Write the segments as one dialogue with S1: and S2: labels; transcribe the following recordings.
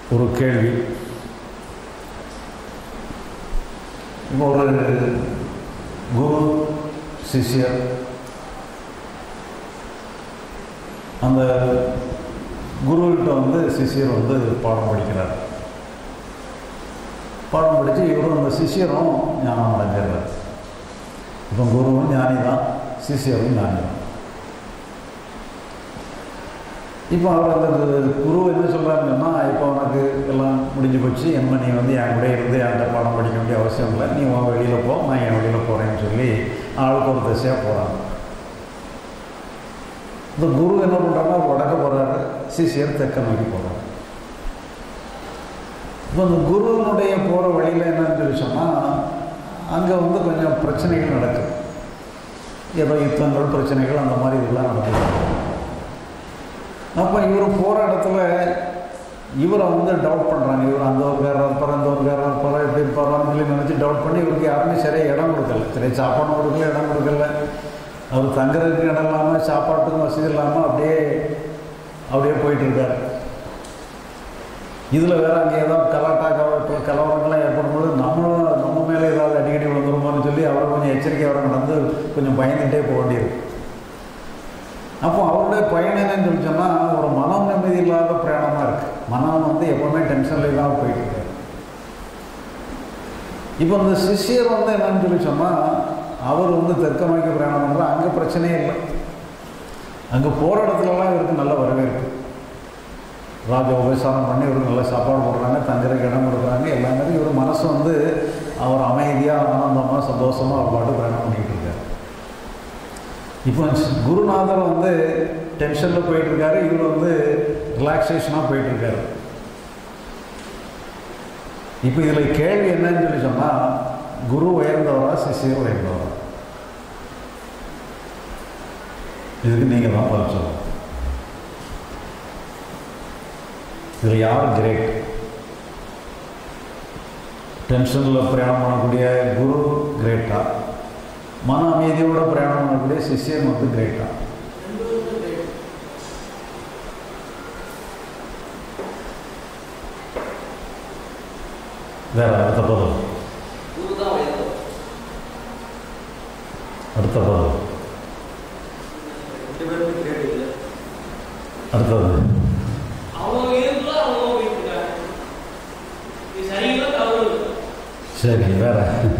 S1: ஒரு கேள்வி இப்போ ஒரு குரு சிஷ்யர் அந்த குருக்கிட்ட வந்து சிஷ்யர் வந்து பாடம் படிக்கிறார் பாடம் படித்து இவரும் அந்த சிஷ்யரும் ஞானம் அடைஞ்சிடுறார் இப்போ குருவும் ஞானி தான் சிஷ்யரும் ஞானி தான் இப்போ அவர் அந்த குரு என்ன சொல்கிறாருன்னா இப்போ உனக்கு எல்லாம் முடிஞ்சு போச்சு என்ன நீ வந்து என் கூட இருந்து என்கிட்ட பாடம் படிக்க வேண்டிய அவசியம் இல்லை நீ உன் வெளியில் போ நான் என் வெளியில் போகிறேன்னு சொல்லி ஆளுக்கு ஒரு திசையாக போகிறாங்க இந்த குரு என்ன பண்ணுறாங்கன்னா வடக்க போகிறாரு சிஷியர் தெற்க நோக்கி போகிறாரு இப்போ இந்த குருவினுடைய போகிற வழியில் என்னன்னு சொல்லி சொன்னால் அங்கே வந்து கொஞ்சம் பிரச்சனைகள் நடக்குது ஏதோ யுத்தங்கள் பிரச்சனைகள் அந்த மாதிரி இதெல்லாம் நடக்குது அப்போ இவர் போகிற இடத்துல இவரை வந்து டவுட் பண்ணுறாங்க இவர் அந்த ஒரு பேர் இருப்பார் அந்த ஒரு பேர் இருப்பார் எப்படி இருப்பாரான்னு சொல்லி நினச்சி டவுட் பண்ணி இவருக்கு யாருமே சரியாக இடம் கொடுக்கல சரி சாப்பாடு கொடுக்கல இடம் கொடுக்கல அவர் தங்குறதுக்கு இடம் இல்லாமல் சாப்பாட்டுக்கும் வசதி இல்லாமல் அப்படியே அப்படியே போயிட்டு இருக்காரு இதில் வேறு அங்கே ஏதாவது கலாட்டா கல கலவரங்கள்லாம் ஏற்படும்போது நம்மளும் நம்ம மேலே ஏதாவது அடிக்கடி விழுந்துருமோன்னு சொல்லி அவரை கொஞ்சம் எச்சரிக்கையாக நடந்து கொஞ்சம் பயந்துகிட்டே போக வேண்டியிருக்கு அப்போ அவருடைய பயணம் என்னன்னு சொல்லி சொன்னால் ஒரு மனம் நிம்மதி இல்லாத பிரயாணமாக இருக்குது மனம் வந்து எப்போவுமே டென்ஷனில் இல்லாமல் போயிட்டு இருக்காரு இப்போ இந்த சிஷியர் வந்து என்னன்னு சொல்லி சொன்னால் அவர் வந்து தெற்க நோக்கி பிரயாணம் பண்ணுறார் அங்கே பிரச்சனையே இல்லை அங்கே போகிற இடத்துலலாம் இவருக்கு நல்ல வரவேற்பு ராஜ உபசாரம் பண்ணி இவருக்கு நல்ல சாப்பாடு போடுறாங்க தங்குறதுக்கு இடம் கொடுக்குறாங்க எல்லாமே இவர் மனசு வந்து அவர் அமைதியாக ஆனந்தமாக சந்தோஷமாக அவர் பாட்டு பிரயாணம் பண்ணிக்கிட்டு இருக்காரு இப்போ குருநாதர் வந்து டென்ஷனில் போயிட்டுருக்காரு இவர் வந்து ரிலாக்ஸேஷனாக போயிட்டுருக்காரு இப்போ இதில் கேள்வி என்னன்னு சொல்லி சொன்னால் குரு உயர்ந்தவரா சிஷியர் உயர்ந்தவரா இதுக்கு நீங்கள் தான் பதில் சொல்லணும் இதில் யார் கிரேட் டென்ஷனில் பிரயாணம் பண்ணக்கூடிய குரு கிரேட்டா மன அமைதியோட பிரயாணம் பண்ணக்கூடிய சிஷியன் வந்து கிரேட்டா வேற அடுத்த பதம் அடுத்த பதம் அடுத்தது சரி வேற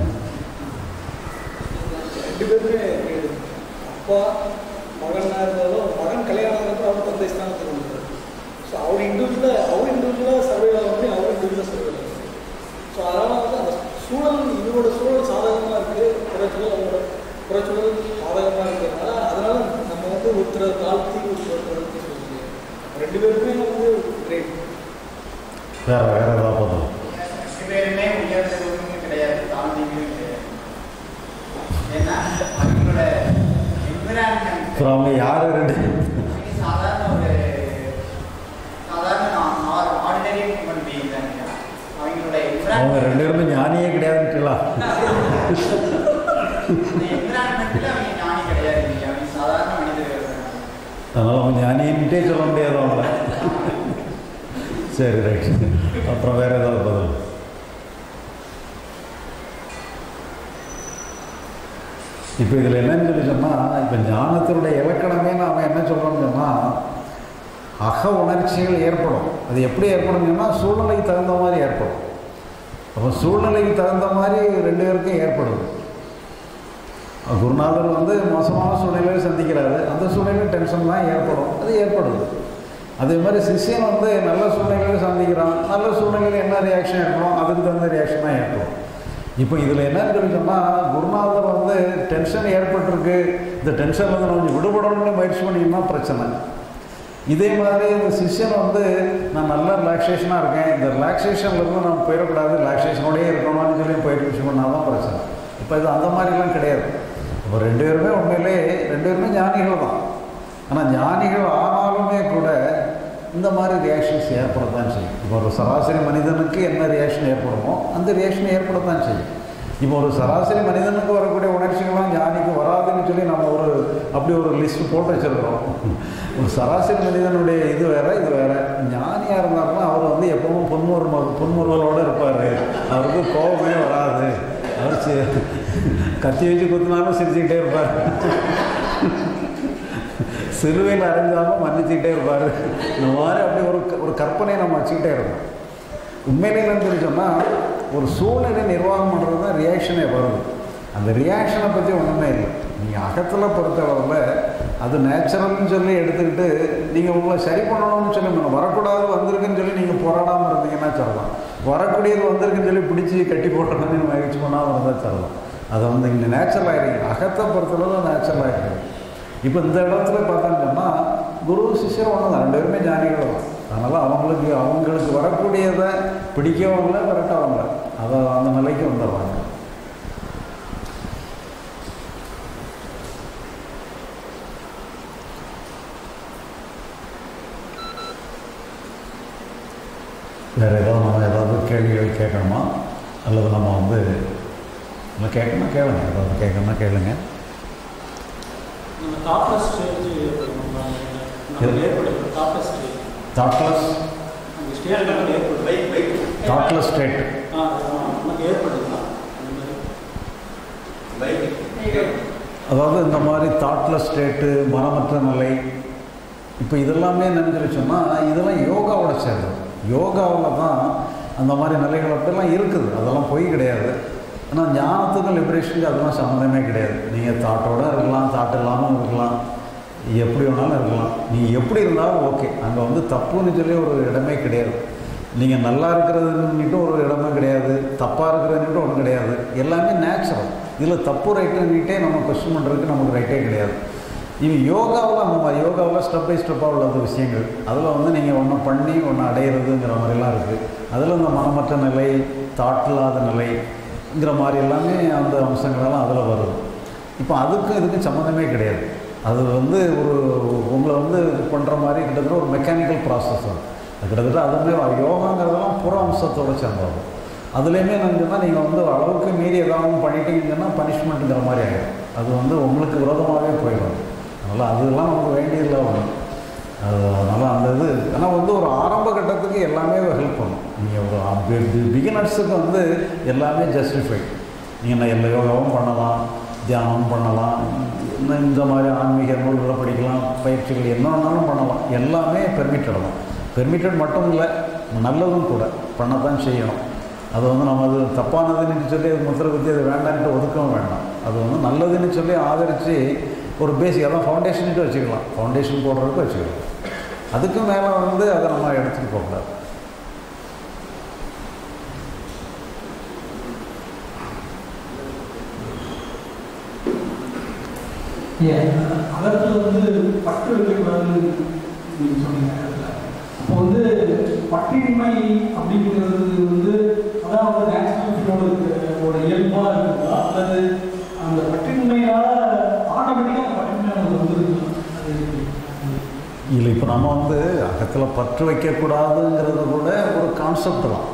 S2: ரெண்டு பேருமே அப்பா மகனாக இருந்தாலும் மகன் கல்யாணம் ஆகிறப்ப அவர் தந்தை ஸ்தானத்துக்கு வந்துட்டார் ஸோ அவர் இண்டிவிஜுவலாக அவர் இண்டிவிஜுவலாக சர்வே பண்ணி அவர் இண்டிவிஜுவலாக சர்வே பண்ணுறாரு ஸோ அதனால் வந்து அந்த சூழல் இவரோட சூழல் சாதகமாக இருக்குது குறைச்சூழல் அவரோட குறைச்சூழல் சாதகமாக இருக்கிறதுனால அதனால் நம்ம வந்து ஒருத்தரை தாழ்த்தி ஒருத்தர் தாழ்த்தி சொல்ல முடியாது ரெண்டு பேருமே வந்து கிரேட்
S1: வேற வேற ஏதாவது பதம்
S3: ரெண்டு பேருமே உயர்ந்தவங்க கிடையாது தாழ்ந்தவங்களும் கிடையாது ஏன்னா அவங்களோட என்விரான்மெண்ட்
S1: அப்புறம் அவங்க யார் ரெண்டு
S3: சாதாரண ஒரு சாதாரண ஆர்டினரி ஹியூமன் பீயிங் தான் இல்லையா? அவங்களோட
S1: அவங்க
S3: environment-
S1: ரெண்டு பேருமே ஞானியே கிடையாதுன்ட்டுலாம்
S3: அந்த environment-ல அவங்க ஞானி கிடையாது இல்லையா? அவங்க சாதாரண மனிதர்கள் தான்.
S1: அதனால் அவங்க ஞானின்ட்டே சொல்ல முடியாது அவங்கள சரி ரைட் அப்புறம் வேற ஏதாவது பதில் இப்போ இதில் என்னன்னு சொல்லி சொன்னால் இப்போ ஞானத்தினுடைய இலக்கணமே நாம் என்ன சொல்கிறோம்னு சொன்னால் அக உணர்ச்சிகள் ஏற்படும் அது எப்படி ஏற்படும் சொன்னால் சூழ்நிலைக்கு தகுந்த மாதிரி ஏற்படும் அப்போ சூழ்நிலைக்கு தகுந்த மாதிரி ரெண்டு பேருக்கும் ஏற்படுது குருநாதர் வந்து மோசமான சூழ்நிலையை சந்திக்கிறாரு அந்த சூழ்நிலையில் டென்ஷன் தான் ஏற்படும் அது ஏற்படுது அதே மாதிரி சிஷியன் வந்து நல்ல சூழ்நிலையை சந்திக்கிறான் நல்ல சூழ்நிலையில் என்ன ரியாக்ஷன் ஏற்படும் அதுக்கு தகுந்த ரியாக்ஷன் தான் ஏற்படும் இப்போ இதில் என்னன்னு சொல்லி சொன்னால் குருநாதர் வந்து டென்ஷன் ஏற்பட்டிருக்கு இந்த டென்ஷன்லேருந்து நம்ம கொஞ்சம் விடுபடணும்னு முயற்சி பண்ணிங்கன்னா பிரச்சனை இதே மாதிரி இந்த சிஷ்யன் வந்து நான் நல்ல ரிலாக்ஸேஷனாக இருக்கேன் இந்த ரிலாக்ஸேஷன்லேருந்து நம்ம போயிடக்கூடாது ரிலாக்ஸேஷனோடயே இருக்கணும்னு சொல்லி பயிற்சி பண்ணால் தான் பிரச்சனை இப்போ இது அந்த மாதிரிலாம் கிடையாது இப்போ ரெண்டு பேருமே உண்மையிலே ரெண்டு பேருமே ஞானிகள் தான் ஆனால் ஞானிகள் ஆனாலுமே கூட இந்த மாதிரி ரியாக்ஷன்ஸ் ஏற்படத்தான் செய்யும் இப்போ ஒரு சராசரி மனிதனுக்கு என்ன ரியாக்ஷன் ஏற்படுமோ அந்த ரியாக்ஷன் ஏற்படத்தான் செய்யும் இப்போ ஒரு சராசரி மனிதனுக்கு வரக்கூடிய உணர்ச்சிகள்லாம் ஞானிக்கு வராதுன்னு சொல்லி நம்ம ஒரு அப்படி ஒரு லிஸ்ட் போட்டு வச்சிருக்கிறோம் ஒரு சராசரி மனிதனுடைய இது வேற இது வேற ஞானியாக இருந்தாருன்னா அவர் வந்து எப்பவும் புன்முறுவலோடு இருப்பார் அவருக்கு கோபமே வராது அவர் சி- கத்தி வச்சு குத்தினாலும் சிரிச்சுக்கிட்டே இருப்பார் சிலுவையில் அரைஞ்சாலும் மன்னிச்சுக்கிட்டே இருப்பார் இந்த மாதிரி அப்படி ஒரு க- ஒரு கற்பனையை நம்ம வச்சுக்கிட்டே இருக்கோம் உண்மையிலே என்னன்னு சொல்லி சொன்னால் ஒரு சூழ்நிலை நிர்வாகம் பண்ணுறது தான் ரியாக்ஷனே வருது அந்த ரியாக்ஷனை பற்றி ஒன்றுமே இல்லை நீங்கள் அகத்தில் பொறுத்தளவில் அது நேச்சுரல்னு சொல்லி எடுத்துக்கிட்டு நீங்கள் உங்களை சரி பண்ணணும்னு சொல்லி நம்ம வரக்கூடாது வந்திருக்குன்னு சொல்லி நீங்கள் போராடாமல் இருந்தீங்கன்னா சொல்லலாம் வரக்கூடியது வந்திருக்குன்னு சொல்லி பிடிச்சி கட்டி போட்டணும்னு முயற்சி பண்ணாமல் இருந்தால் சொல்லலாம் அது வந்து இங்கே நேச்சுரல் ஆகிருக்கு அகத்தை பொறுத்தளவு நேச்சுரல் ஆகிருக்கு இப்போ இந்த இடத்துல பார்த்தோன்னு சொன்னால் குரு சிஷ்யர் ஒன்று தான் ரெண்டு பேருமே ஞானிகள் தான் அதனால் அவங்களுக்கு அவங்களுக்கு வரக்கூடியதை பிடிக்கவும் இல்லை விரட்டவும் இல்லை அதை அந்த நிலைக்கு வந்துடுறாங்க வேறு ஏதாவது நம்ம ஏதாவது கேள்விகள் கேட்கணுமா அல்லது நம்ம வந்து இல்லை கேட்கணும்னா கேளுங்க ஏதாவது கேட்கணும்னா கேளுங்க
S2: நம்ம தாட்லெஸ் ஸ்டேஜ் நம்ம ஏற்படுது தாட்லெஸ் ஸ்டேஜ்
S1: தாட்லெஸ்
S2: அந்த ஸ்டேஜ் நமக்கு ஏற்படுது
S3: பைக் பைக்
S1: தாட்லெஸ் ஸ்டேட்
S2: ஆ ஆ, நமக்கு ஏற்படுதுன்னா அந்த மாதிரி
S3: பைக்
S1: அதாவது இந்த மாதிரி தாட்லெஸ் ஸ்டேட்டு மனமற்ற நிலை இப்போ இதெல்லாமே நினைஞ்சு சொன்னால் இதெல்லாம் யோகாவோட சேர்ந்தது யோகாவில் தான் அந்த மாதிரி நிலைகள் அப்படிலாம் இருக்குது அதெல்லாம் பொய் கிடையாது ஆனால் ஞானத்துக்கும் லிபரேஷனுக்கு அதெல்லாம் சம்மந்தமே கிடையாது நீங்கள் தாட்டோட இருக்கலாம் தாட் இல்லாமல் இருக்கலாம் எப்படி வேணாலும் இருக்கலாம் நீங்கள் எப்படி இருந்தாலும் ஓகே அங்கே வந்து தப்புன்னு சொல்லி ஒரு இடமே கிடையாது நீங்கள் நல்லா இருக்கிறதுன்னுட்டு ஒரு இடமே கிடையாது தப்பாக இருக்கிறதுன்னுட்டு ஒன்றும் கிடையாது எல்லாமே நேச்சுரல் இதில் தப்பு ரைட்டுன்னுட்டே நம்ம கொஸ்டின் பண்ணுறதுக்கு நமக்கு ரைட்டே கிடையாது இது யோகாவில் அந்த மாதிரி யோகாவில் ஸ்டெப் பை ஸ்டெப்பாக உள்ளது விஷயங்கள் அதில் வந்து நீங்கள் ஒன்று பண்ணி ஒன்று அடையிறதுங்கிற மாதிரிலாம் இருக்குது அதில் இந்த மனமற்ற நிலை தாட் இல்லாத நிலைங்கிற மாதிரி எல்லாமே அந்த அம்சங்களெல்லாம் அதில் வருது இப்போ அதுக்கும் இதுக்கும் சம்மந்தமே கிடையாது அது வந்து ஒரு உங்களை வந்து இது பண்ணுற மாதிரி கிட்டத்தட்ட ஒரு மெக்கானிக்கல் ப்ராசஸ் தான் அது கிட்டத்தட்ட அதுவுமே யோகாங்கிறதெல்லாம் புற அம்சத்தோடு சேர்ந்தது அதுலேயுமே நினச்சுன்னா நீங்கள் வந்து அளவுக்கு மீறி ஏதாவது பண்ணிட்டீங்கன்னா பனிஷ்மெண்ட்டுங்கிற மாதிரி ஆகிடும் அது வந்து உங்களுக்கு விரோதமாகவே போயிடும் அதனால் அதெல்லாம் நமக்கு வேண்டியதில்லை ஒன்று அது அதனால் அந்த இது ஆனால் வந்து ஒரு ஆரம்ப கட்டத்துக்கு எல்லாமே ஹெல்ப் பண்ணும் நீங்கள் ஒரு பிகினர்ஸுக்கு வந்து எல்லாமே ஜஸ்டிஃபைட் நீங்கள் நான் எல்லா யோகாவும் பண்ணலாம் தியானம் பண்ணலாம் இன்னும் இந்த மாதிரி ஆன்மீக நூல்களை படிக்கலாம் பயிற்சிகள் என்ன வேணாலும் பண்ணலாம் எல்லாமே பெர்மிட்டட் தான் பெர்மிட்டட் மட்டும் இல்லை நல்லதும் கூட பண்ணத்தான் செய்யணும் அது வந்து நம்ம அது தப்பானதுன்னு சொல்லி அது முத்திர குத்தி அது வேண்டான்ட்டு ஒதுக்கவும் வேண்டாம் அது வந்து நல்லதுன்னு சொல்லி ஆதரித்து ஒரு பேசிக் அதான் ஃபவுண்டேஷனுக்கு வச்சுக்கலாம் ஃபவுண்டேஷன் போடுறதுக்கு வச்சுக்கலாம் அதுக்கு மேலே வந்து அதை நம்ம எடுத்துகிட்டு போகக்கூடாது
S4: அகத்தில் வந்து பற்று வைக்கக்கூடாதுன்னு நீங்கள் சொன்னீங்க அதுல. அப்போ வந்து பற்றின்மை அப்படிங்கிறது வந்து அதான் வந்து நேச்சுரல் இயல்பாக இருக்குதா அல்லது அந்த பற்றின்மையால் ஆட்டோமேட்டிக்காக அந்த பற்றின்மை நமக்கு வந்துருக்குதா அது எப்படி?
S1: இல்லை இப்போ நம்ம வந்து அகத்தில் பற்று வைக்கக்கூடாதுங்கிறது கூட ஒரு கான்செப்ட் தான்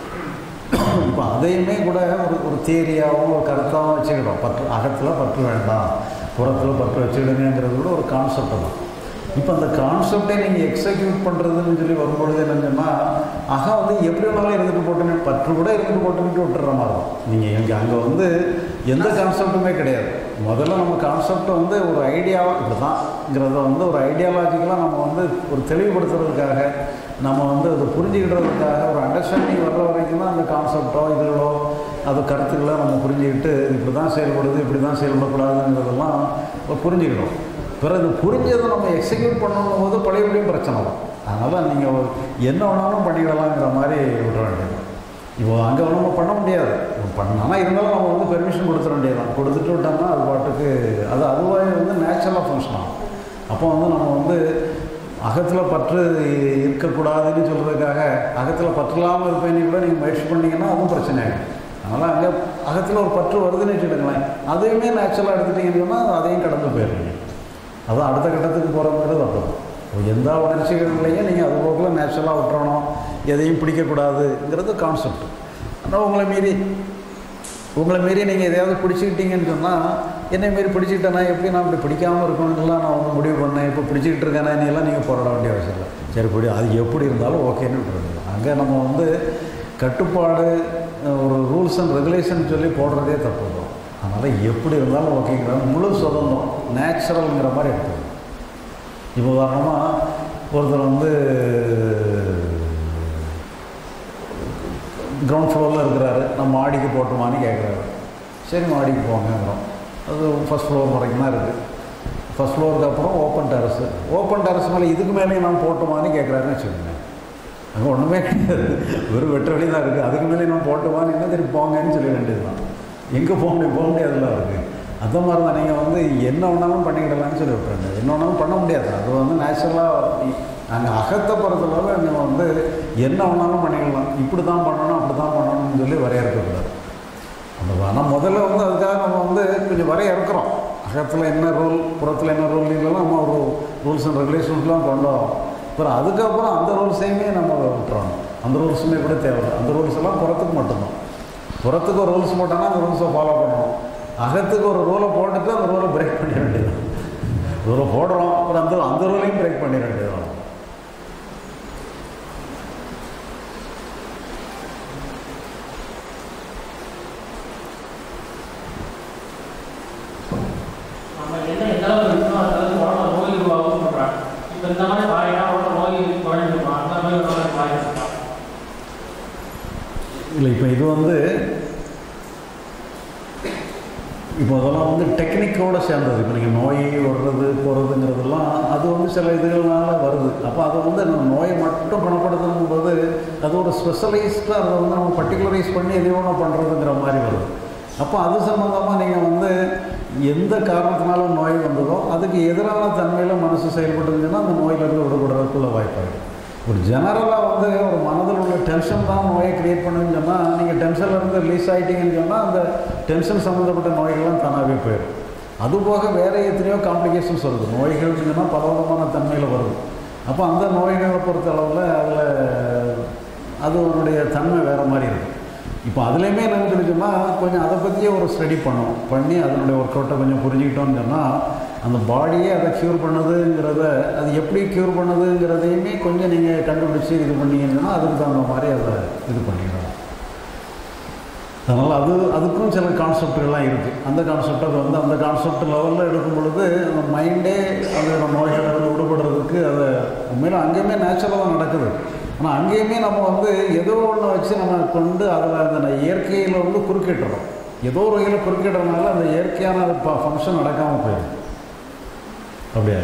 S1: இப்போ அதையுமே கூட ஒரு ஒரு தியரியாகவும் ஒரு கருத்தாகவும் வச்சுக்கிட்டோம் பற்று அகத்தில் பற்று வேண்டாம் புறத்தில் பற்று வச்சுக்கிடுங்கிறது கூட ஒரு கான்செப்ட் தான் இப்போ அந்த கான்செப்டை நீங்கள் எக்ஸிக்யூட் பண்ணுறதுன்னு சொல்லி வரும்பொழுது என்னங்கன்னா அகா வந்து எப்படி வேணாலும் இருந்துட்டு போட்டுன்னு பற்று கூட இருந்துட்டு போட்டுன்ட்டு விட்டுற மாதிரி தான் நீங்கள் எங்கே அங்கே வந்து எந்த கான்செப்ட்டுமே கிடையாது முதல்ல நம்ம கான்செப்டை வந்து ஒரு ஐடியாவாக இப்படி தான்ங்கிறத வந்து ஒரு ஐடியாலஜிக்கலாக நம்ம வந்து ஒரு தெளிவுபடுத்துறதுக்காக நம்ம வந்து அதை புரிஞ்சுக்கிட்டதுக்காக ஒரு அண்டர்ஸ்டாண்டிங் வர்ற வரைக்கும் தான் அந்த கான்செப்டோ இதுகளோ அது கருத்துக்களை நம்ம புரிஞ்சுக்கிட்டு இப்படி தான் செயல்படுது இப்படி தான் செயல்படக்கூடாதுங்கிறதெல்லாம் புரிஞ்சுக்கணும் பிறகு புரிஞ்சதை நம்ம எக்ஸிக்யூட் பண்ணணும் போது பழையபடியும் பிரச்சனை தான் அதனால் நீங்கள் என்ன வேணாலும் பண்ணிடலாங்கிற மாதிரி விட வேண்டியது இப்போ அங்கே நம்ம பண்ண முடியாது பண்ண ஆனால் இருந்தாலும் நம்ம வந்து பெர்மிஷன் கொடுத்துட வேண்டியதுதான் கொடுத்துட்டு விட்டோம்னா அது பாட்டுக்கு அது அதுவாக வந்து நேச்சுரலாக ஃபங்க்ஷன் ஆகும் அப்போ வந்து நம்ம வந்து அகத்தில் பற்று இருக்கக்கூடாதுன்னு சொல்கிறதுக்காக அகத்தில் பற்று இல்லாமல் இருப்பேன்னு கூட நீங்கள் முயற்சி பண்ணீங்கன்னா அதுவும் பிரச்சனை ஆகிடும் அதனால் அங்கே அகத்தில் ஒரு பற்று வருதுன்னு வச்சுக்கிடுங்களேன் அதையுமே நேச்சுரலாக எடுத்துட்டீங்கன்னு சொன்னால் அதையும் கடந்து போயிடுவீங்க அதான் அடுத்த கட்டத்துக்கு போகிறதுங்கிறது அப்படி எந்த உணர்ச்சிகள்லையும் நீங்கள் அது போக்கில் நேச்சுரலாக விட்டுறணும் எதையும் பிடிக்கக்கூடாதுங்கிறது கான்செப்ட் ஆனால் உங்களை மீறி உங்களை மீறி நீங்கள் எதையாவது பிடிச்சிக்கிட்டீங்கன்னு சொன்னால் என்னை மாரி பிடிச்சிக்கிட்டேனா எப்படி நான் இப்படி பிடிக்காமல் இருக்கணும்லாம் நான் வந்து முடிவு பண்ணேன் இப்போ பிடிச்சிக்கிட்டு இருக்கேனா எல்லாம் நீங்கள் போராட வேண்டிய அவசியம் இல்லை சரி பிடி அது எப்படி இருந்தாலும் ஓகேன்னு விட்டுருங்க அங்கே நம்ம வந்து கட்டுப்பாடு அஹ், ஒரு ரூல்ஸ் அண்ட் ரெகுலேஷன் சொல்லி போடுறதே தப்பு தான் அதனால் எப்படி இருந்தாலும் ஓகேங்கிற முழு சுதந்திரம் நேச்சுரல்ங்கிற மாதிரி எடுத்துக்கணும் இப்போ உதாரணமாக ஒருத்தர் வந்து கிரவுண்ட் ஃப்ளோரில் இருக்கிறாரு நம்ம மாடிக்கு போட்டுமான்னு கேட்குறாரு சரி மாடிக்கு போங்கிறோம் அது ஃபஸ்ட் ஃப்ளோர் வரைக்கும் தான் இருக்குது ஃபஸ்ட் ஃப்ளோருக்கு அப்புறம் ஓப்பன் டெரஸு ஓப்பன் டெரஸ் மேலே இதுக்கு மேலேயும் நான் போட்டுமான்னு கேட்குறாருன்னு வச்சுக்கோங்க அங்கே ஒன்றுமே கிடையாது வெறும் வெட்ட வழி தான் இருக்குது அதுக்கு மேலே நான் போட்டுமான்னு என்ன திருப்பி போங்கன்னு சொல்ல வேண்டியது தான் எங்கே போக முடியும் போக முடியாதுலாம் இருக்குது அந்த மாதிரி தான் நீங்கள் வந்து என்ன வேணாலும் பண்ணிக்கிடலாம்னு சொல்லி விட்ருங்க என்ன வேணாலும் பண்ண முடியாது அது வந்து நேச்சுரலாக நாங்கள் அகத்தை பொறுத்தளவு நீங்கள் வந்து என்ன வேணாலும் பண்ணிக்கலாம் இப்படி தான் பண்ணணும் அப்படி தான் பண்ணணும்னு சொல்லி வரையறுக்கக்கூடாது அந்த ஆனால் முதல்ல வந்து அதுக்காக நம்ம வந்து கொஞ்சம் வரையறுக்கிறோம் அகத்தில் என்ன ரூல் புறத்தில் என்ன ரூல் இல்லைன்னா நம்ம ஒரு ரூல்ஸ் அண்ட் ரெகுலேஷன்ஸ்லாம் கொண்டு வரோம் அப்புறம் அதுக்கப்புறம் அந்த ரூல்ஸையுமே நம்ம விட்டுறோம் அந்த ரூல்ஸுமே கூட தேவை அந்த ரூல்ஸ் எல்லாம் புறத்துக்கு மட்டும்தான் புறத்துக்கு ஒரு ரூல்ஸ் போட்டோன்னா அந்த ரூல்ஸை ஃபாலோ பண்ணணும் அகத்துக்கு ஒரு ரூலை போட்டுட்டு அந்த ரூலை பிரேக் பண்ணிட வேண்டியது ரூலை போடுறோம் அப்புறம் அந்த அந்த ரூலையும் பிரேக் பண்ணிட வேண்டியது
S5: நம்ம என்ன எந்த அளவுக்கு இருக்கணும் அந்த அளவுக்கு உடம்புல நோய் உருவாகும் சொல்றாங்க இப்போ இந்த மாதிரி பாயினா உடம்புல நோய் குறைஞ்சிருமா அந்த மாதிரி ஒரு மாதிரி பாயிருக்கா
S1: இல்லை இப்போ இது வந்து இப்போ அதெல்லாம் வந்து டெக்னிக்கோடு சேர்ந்தது இப்போ நீங்கள் நோய் வர்றது போகிறதுங்கிறதெல்லாம் அது வந்து சில இதுகள்னால வருது அப்போ அதை வந்து நம்ம நோயை மட்டும் குணப்படுத்தணும் போது அது ஒரு ஸ்பெஷலைஸ்டாக அதை வந்து நம்ம பர்டிகுலரைஸ் பண்ணி எதையோ ஒன்று பண்ணுறதுங்கிற மாதிரி வருது அப்போ அது சம்மந்தமாக நீங்கள் வந்து எந்த காரணத்தினால நோய் வந்ததோ அதுக்கு எதிரான தன்மையில் மனசு செயல்பட்டுருந்துச்சுன்னா அந்த நோயிலிருந்து விடுபடுறதுக்குள்ள வாய்ப்பாக ஒரு ஜெனரலாக வந்து ஒரு மனதில் உள்ள டென்ஷன் தான் நோயை கிரியேட் பண்ணுன்னு சொன்னால் நீங்கள் டென்ஷனில் இருந்து ரிலீஸ் ஆகிட்டீங்கன்னு சொன்னால் அந்த டென்ஷன் சம்மந்தப்பட்ட நோய்கள்லாம் தானாகவே போயிடும் அது போக வேறு எத்தனையோ காம்ப்ளிகேஷன்ஸ் வருது நோய்கள்னு சொன்னால் பலவிதமான தன்மையில் வருது அப்போ அந்த நோய்களை பொறுத்த அளவில் அதில் அது அதனுடைய தன்மை வேறு மாதிரி இருக்குது இப்போ அதுலேயுமே என்னன்னு சொல்லி சொன்னால் கொஞ்சம் அதை பற்றியே ஒரு ஸ்டடி பண்ணோம் பண்ணி அதனுடைய ஒர்க் அவுட்டை கொஞ்சம் புரிஞ்சுக்கிட்டோம்னு சொன்னால் அந்த பாடியே அதை க்யூர் பண்ணுதுங்கிறத அது எப்படி க்யூர் பண்ணுதுங்கிறதையுமே கொஞ்சம் நீங்கள் கண்டுபிடிச்சி இது பண்ணீங்கன்னா அதுக்கு தகுந்த மாதிரி அதை இது பண்ணிடலாம் அதனால் அது அதுக்கும் சில கான்செப்டுகள்லாம் இருக்குது அந்த கான்செப்டை வந்து அந்த கான்செப்ட் லெவலில் எடுக்கும் பொழுது அந்த மைண்டே அதோட நோய்களிலிருந்து விடுபடுறதுக்கு அதை உண்மையில அங்கேயுமே நேச்சுரலாக தான் நடக்குது ஆனால் அங்கேயுமே நம்ம வந்து ஏதோ ஒன்று வச்சு நம்ம கொண்டு அதில் அந்த இயற்கையில் வந்து குறுக்கிட்டுறோம் ஏதோ ஒரு வகையில் குறுக்கிடுறதுனால அந்த இயற்கையான ஃபங்க்ஷன் நடக்காமல் போயிடும் அப்படியா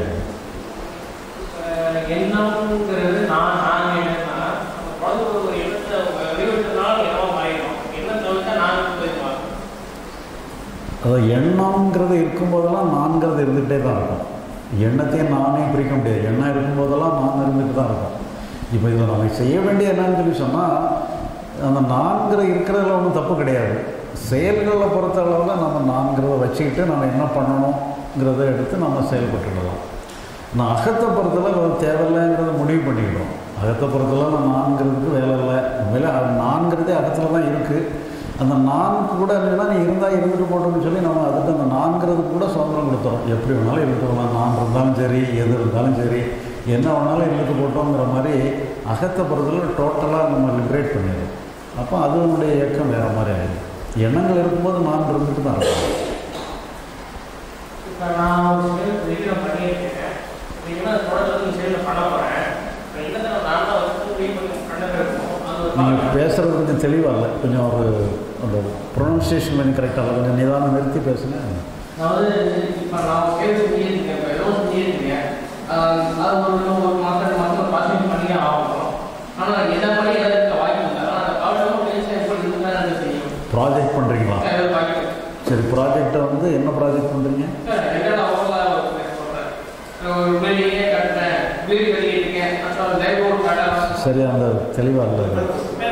S5: எண்ணம்ங்கிறது நான் நான் என்னன்னா நம்ம குழந்தை ஒரு எண்ணத்தை வெளியிட்டதுனால என்னவோ மாறிடும் எண்ணத்தை வச்சா நான் போயிருவாங்க
S1: அதாவது எண்ணம்ங்கிறது இருக்கும்போதெல்லாம் நான்கிறது இருந்துகிட்டே தான் இருக்கும் எண்ணத்தையும் நானே பிரிக்க முடியாது எண்ணம் இருக்கும்போதெல்லாம் நான் இருந்துட்டு தான் இருக்கும் இப்போ இதில் நம்ம செய்ய வேண்டிய என்னன்னு சொல்லி சொன்னால் அந்த நான்கிற இருக்கிறதுல ஒன்றும் தப்பு கிடையாது செயல்களை பொறுத்த அளவில் நம்ம நான்கிறத வச்சுக்கிட்டு நம்ம என்ன பண்ணணுங்கிறத எடுத்து நம்ம செயல்பட்டுடலாம் நான் அகத்தை பொறுத்தளவு அது தேவையில்லைங்கிறத முடிவு பண்ணிக்கிட்டோம் அகத்தை பொறுத்தளவு நான் நான்கிறதுக்கு வேலை இல்லை உண்மையில அது நான்கிறதே அகத்தில் தான் இருக்குது அந்த நான் கூட இல்லைன்னா நீ இருந்தால் இருந்துட்டு போட்டோம்னு சொல்லி நம்ம அதுக்கு அந்த நான்கிறதுக்கு கூட சுதந்திரம் கொடுத்துறோம் எப்படி வேணாலும் இருந்துக்கலாம் நான் இருந்தாலும் சரி எது இருந்தாலும் சரி என்ன வேணாலும் இருந்துட்டு போட்டோங்கிற மாதிரி அகத்தை பொறுத்தளவு டோட்டலாக நம்ம லிபரேட் பண்ணிடுறோம் அப்போ அதனுடைய இயக்கம் வேறு மாதிரி ஆகிடும் எண்ணங்கள் இருக்கும்போது நான் இருந்துட்டு தான் இருக்கும்
S5: இப்போ நான் ஒரு செயல் வெளியில் பண்ணிட்டு இருக்கேன் இல்லைன்னா தொடர்ந்து செயலில் பண்ண போகிறேன் எண்ணத்தை நான் தான் வச்சு முடிவு பண்ணி பண்ண இருக்கும் அது ஒரு
S1: நீங்கள்
S5: பாடம்.
S1: பேசுகிறது கொஞ்சம் தெளிவாக இல்லை கொஞ்சம் ஒரு அந்த ப்ரொனன்சியேஷன் கொஞ்சம் கரெக்டாக இல்லை கொஞ்சம் நிதானம் நிறுத்தி பேசுங்க
S5: அதாவது இப்போ நான் கேள்வி சொல்லியிருக்கேன் இப்போ ஏதோ சொல்லியிருக்கேன் அது ஒரு ஒரு மாதம் மாதம் பாசிட்டிவ் பண்ணியே ஆகணும் ஆனால் என்ன பண்ணி எதாவது இருக்க வாய்ப்பு இல்லை ஆனால் அந்த காலம் பேச எப்படி இருந்தால் எனக்கு தெரியும்
S1: ப்ராஜெக்ட் பண்ணுறீங்களா
S5: ஏதாவது வாய்ப்பு
S1: சரி ப்ராஜெக்டை வந்து என்ன ப்ராஜெக்ட் பண்ணுறீங்க
S5: என்னோட அவங்க சொல்கிறேன் ஒரு பில்டிங்கே கட்டுறேன் வீடு கட்டியிருக்கேன் அப்புறம் லைவ் ஒரு கடை
S1: சரி அந்த தெளிவாக இல்லை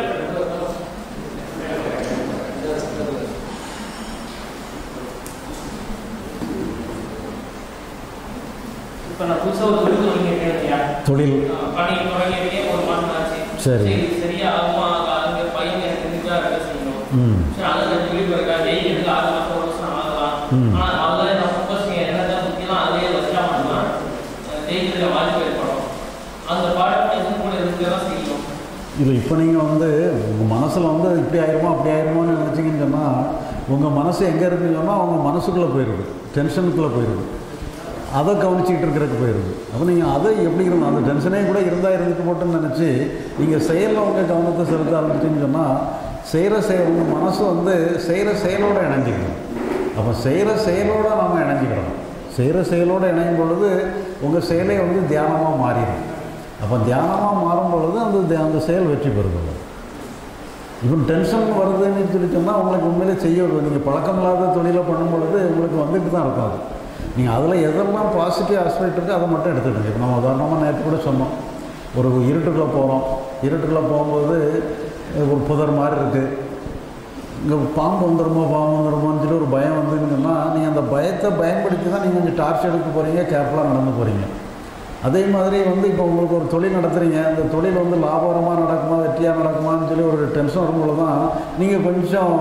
S5: இப்போ நான் புதுசாக ஒரு தொழில் தொடங்கியிருக்கேன் இல்லையா
S1: தொழில்
S5: பணி தொடங்கியிருக்கேன் ஒரு மாதம் ஆச்சு
S1: சரி.
S5: சரியா ஆகுமா ஆகாதுங்க பையன் எனக்கு தெரிஞ்சா வேலை செய்யணும்
S1: ம்
S5: சரி அதில் தொழில் இருக்கா ஜெயிக்கிறதுக்கு ஆறு மாதம் ஒரு வருஷம் ஆகலாம்
S1: ம்.
S5: ஆனால் அதில் நான் ஃபோக்கஸ் என்னதான் முக்கியம் அதே வச்சா மட்டும்தான் ஜெயிக்கிறதுல வாய்ப்பு ஏற்படும் அந்த பாடம் எது கூட இருந்து தான் செய்யும்
S1: இல்லை இப்போ நீங்கள் வந்து உங்கள் மனசில் வந்து இப்படி ஆயிருமோ அப்படி ஆயிருமோன்னு நினச்சிங்கன்னு சொன்னால் உங்கள் மனசு எங்கே இருக்குன்னு சொன்னால் அவங்க மனசுக்குள்ளே போயிடுது டென்ஷனுக்குள்ளே போயிடுது அதை கவனிச்சிக்கிட்டு இருக்கிறதுக்கு போயிடுது அப்போ நீங்கள் அதை எப்படி இருக்கணும் அந்த டென்ஷனே கூட இருந்தால் இருந்துட்டு போட்டுன்னு நினச்சி நீங்கள் செயலில் உங்கள் கவனத்தை செலுத்த ஆரம்பிச்சின்னு சொன்னால் செய்கிற செயல் உங்கள் மனசு வந்து செய்கிற செயலோடு இணைஞ்சிக்கணும் அப்போ செய்கிற செயலோடு நாம் இணைஞ்சிக்கிறோம் செய்கிற செயலோடு இணையும் பொழுது உங்கள் செயலே வந்து தியானமாக மாறிடும் அப்போ தியானமாக மாறும் பொழுது அந்த தியா- அந்த செயல் வெற்றி பெறுது இப்போ டென்ஷன் வருதுன்னு சொல்லி சொன்னால் உங்களுக்கு உண்மையிலே செய்ய வருது நீங்கள் பழக்கம் இல்லாத தொழிலை பண்ணும் பொழுது உங்களுக்கு வந்துட்டு தான் இருக்கும் அது நீங்கள் அதில் எதெல்லாம் பாசிட்டிவ் ஆஸ்பெக்ட் இருக்கோ அதை மட்டும் எடுத்துக்கிடுங்க இப்போ நம்ம உதாரணமாக நேற்று கூட சொன்னோம் ஒரு இருட்டுக்குள்ளே போகிறோம் இருட்டுக்குள்ளே போகும்போது ஒரு புதர் மாதிரி இருக்குது இங்கே பாம்பு வந்துடுமோ பாம்பு வந்துடுமோன்னு சொல்லி ஒரு பயம் வந்துங்கன்னா நீங்கள் அந்த பயத்தை பயன்படுத்தி தான் நீங்கள் கொஞ்சம் டார்ச் எடுக்க போகிறீங்க கேர்ஃபுல்லாக நடந்து போகிறீங்க அதே மாதிரி வந்து இப்போ உங்களுக்கு ஒரு தொழில் நடத்துகிறீங்க அந்த தொழில் வந்து லாபகரமாக நடக்குமா வெற்றியாக நடக்குமான்னு சொல்லி ஒரு டென்ஷன் வரும்போது தான் நீங்கள் கொஞ்சம்